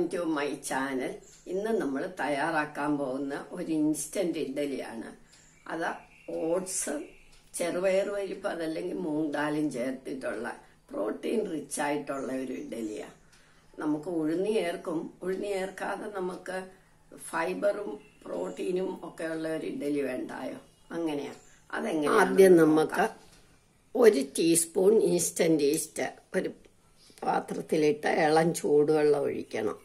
to my channel ഇന്ന് നമ്മൾ തയ്യാറാക്കാൻ പോകുന്ന ഒരു ഇൻസ്റ്റന്റ് ഇഡ്ഡലിയാണ് അത് ഓട്സ് ചെറുപയർ പരിപ്പ് അതല്ലെങ്കിൽ മൂങ് ദാലും ചേർത്തിട്ടുള്ള പ്രോട്ടീൻ റിച്ച് ആയിട്ടുള്ള ഒരു ഇഡ്ഡലിയാണ് നമുക്ക് ഉഴുന്നി ചേർക്കും ഉഴുന്നി ചേർക്കാതെ നമുക്ക് ഫൈബറും പ്രോട്ടീനും ഒക്കെ ഉള്ള ഒരു ഇഡ്ഡലി വേണ്ടായോ അങ്ങനെയാ അതെങ്ങനെ ആദ്യം നമുക്ക് ഒരു ടീസ്പൂൺ ഈസ്റ്റന്റ് ഈസ്റ്റ് ഒരു പാത്രത്തിലിട്ട് ഇളം ചൂടുവെള്ളം ഒഴിക്കണം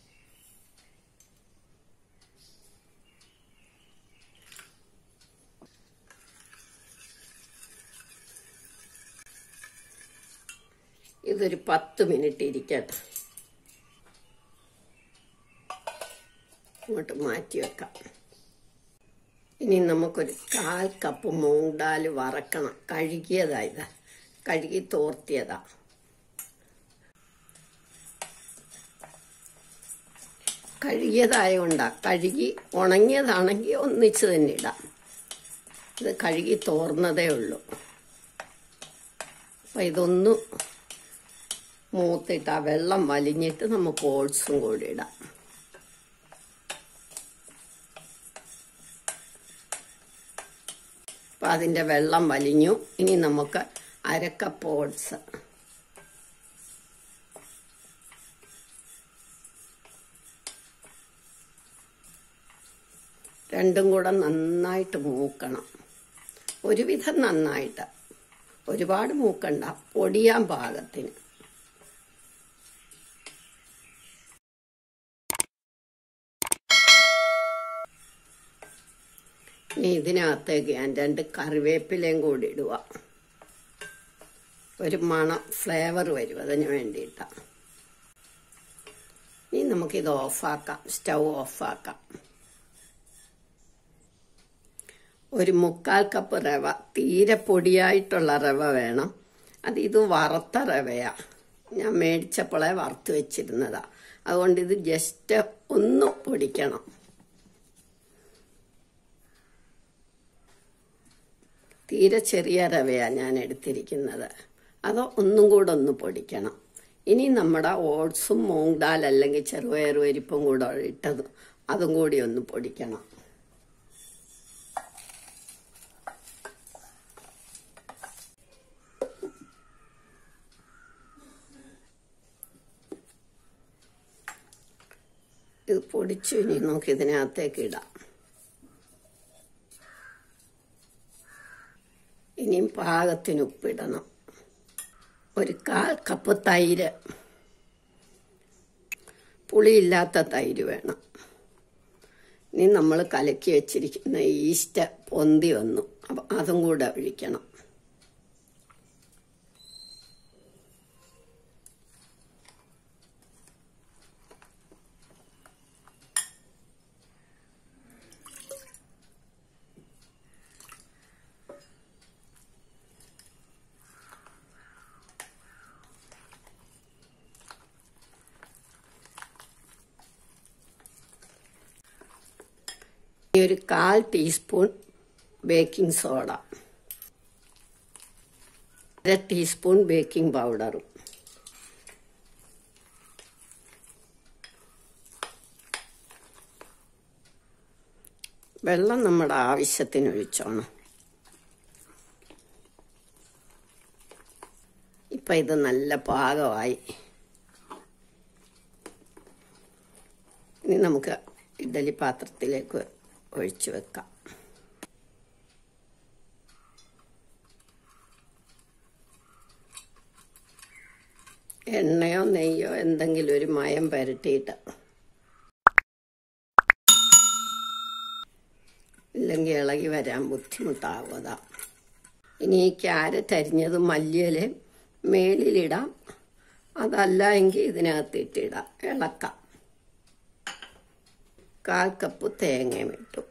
ഇതൊരു പത്ത് മിനിറ്റ് ഇരിക്കട്ടെ ഇങ്ങോട്ട് മാറ്റി വെക്കാം ഇനി നമുക്കൊരു കാൽ കപ്പ് മൂങ് ദാൽ വറക്കണം കഴുകിയതാ ഇത് കഴുകി തോർത്തിയതാ കഴുകിയതായോണ്ടാ കഴുകി ഉണങ്ങിയതാണെങ്കിൽ ഒന്നിച്ച് തന്നെ ഇടാം ഇത് കഴുകി തോർന്നതേ ഉള്ളൂ അപ്പം ഇതൊന്ന് മൂത്തിട്ട് ആ വെള്ളം വലിഞ്ഞിട്ട് നമുക്ക് ഓട്സും കൂടി ഇടാം അപ്പം അതിൻ്റെ വെള്ളം വലിഞ്ഞു ഇനി നമുക്ക് അരക്കപ്പ് ഓട്സ് രണ്ടും കൂടെ നന്നായിട്ട് മൂക്കണം ഒരുവിധം നന്നായിട്ട് ഒരുപാട് മൂക്കണ്ട പൊടിയാൻ പാകത്തിന് ഇനി ഇതിനകത്തേക്ക് ഞാൻ രണ്ട് കറിവേപ്പിലയും കൂടി ഇടുക ഒരു മണം ഫ്ലേവർ വരും അതിന് വേണ്ടിയിട്ടാണ് ഇനി നമുക്കിത് ഓഫാക്കാം സ്റ്റൗ ഓഫാക്കാം ഒരു മുക്കാൽ കപ്പ് റവ തീരെ പൊടിയായിട്ടുള്ള റവ വേണം അത് ഇത് വറുത്ത റവയാ ഞാൻ മേടിച്ചപ്പോളെ വറുത്ത് വെച്ചിരുന്നതാ അതുകൊണ്ട് ഇത് ജസ്റ്റ് ഒന്ന് പൊടിക്കണം തീരെ ചെറിയ റവയാണ് ഞാൻ എടുത്തിരിക്കുന്നത് അത് ഒന്നും കൂടെ ഒന്ന് പൊടിക്കണം ഇനി നമ്മുടെ ഓട്സും മൂങ് ദാൽ അല്ലെങ്കിൽ ചെറുപയർ പരിപ്പും കൂടെ ഇട്ടത് അതും കൂടി ഒന്ന് പൊടിക്കണം ഇത് പൊടിച്ചു ഇനി നമുക്ക് ഇതിനകത്തേക്ക് ഇടാം ഇനിയും പാകത്തിന് ഉപ്പിടണം ഒരു കാൽ കപ്പ് തൈര് പുളിയില്ലാത്ത തൈര് വേണം ഇനി നമ്മൾ കലക്കി വെച്ചിരിക്കുന്ന ഈസ്റ്റ് പൊന്തി വന്നു അപ്പം അതും കൂടെ ഒഴിക്കണം ഒരു കാൽ ടീസ്പൂൺ ബേക്കിംഗ് സോഡ അര ടീസ്പൂൺ ബേക്കിംഗ് പൗഡറും വെള്ളം നമ്മുടെ ആവശ്യത്തിന് ഒഴിച്ചോണം ഇപ്പം ഇത് നല്ല പാകമായി ഇനി നമുക്ക് ഇഡലി പാത്രത്തിലേക്ക് ഒഴിച്ചു വെക്കാം എണ്ണയോ നെയ്യോ എന്തെങ്കിലും ഒരു മയം പുരട്ടിയിട്ട് ഇല്ലെങ്കിൽ ഇളകി വരാൻ ബുദ്ധിമുട്ടാവും അതാ ഇനി ഈ ക്യാരറ്റ് അരിഞ്ഞത് മല്ലിയില മേളിലിടാം അതല്ല എങ്കിൽ ഇതിനകത്ത് ഇട്ടിടാം ഇളക്കാം കാൽ കപ്പ് തേങ്ങയും ഇട്ടു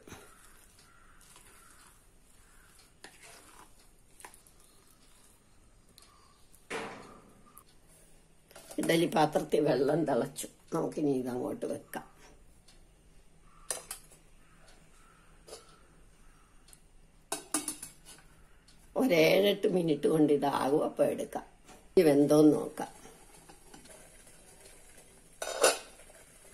ഇഡലി പാത്രത്തിൽ വെള്ളം തിളച്ചു നമുക്കിനി ഇതങ്ങോട്ട് വെക്കാം ഒരേഴെട്ട് മിനിറ്റ് കൊണ്ട് ഇതാകും അപ്പോൾ എടുക്കാം ഇത് വെന്തോന്ന് നോക്കാം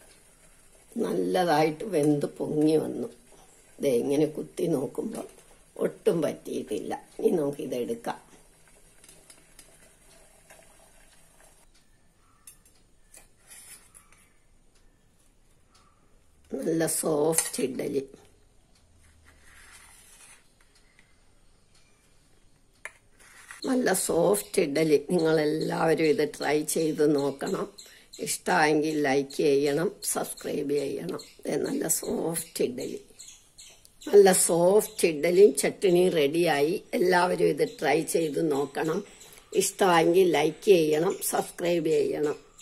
നല്ലതായിട്ട് വെന്ത് പൊങ്ങി വന്നു ദേ ഇങ്ങനെ കുത്തി നോക്കുമ്പോൾ ഒട്ടും പറ്റിയിട്ടില്ല ഇനി നമുക്കിതെടുക്കാം നല്ല സോഫ്റ്റ് ഇഡലി നല്ല സോഫ്റ്റ് ഇഡലി നിങ്ങളെല്ലാവരും ഇത് ട്രൈ ചെയ്ത് നോക്കണം ഇഷ്ടമായെങ്കിൽ ലൈക്ക് ചെയ്യണം സബ്സ്ക്രൈബ് ചെയ്യണം ഇത് നല്ല സോഫ്റ്റ് ഇഡലി നല്ല സോഫ്റ്റ് ഇഡലിയും ചട്ടിനിയും റെഡിയായി എല്ലാവരും ഇത് ട്രൈ ചെയ്ത് നോക്കണം ഇഷ്ടമായെങ്കിൽ ലൈക്ക് ചെയ്യണം സബ്സ്ക്രൈബ് ചെയ്യണം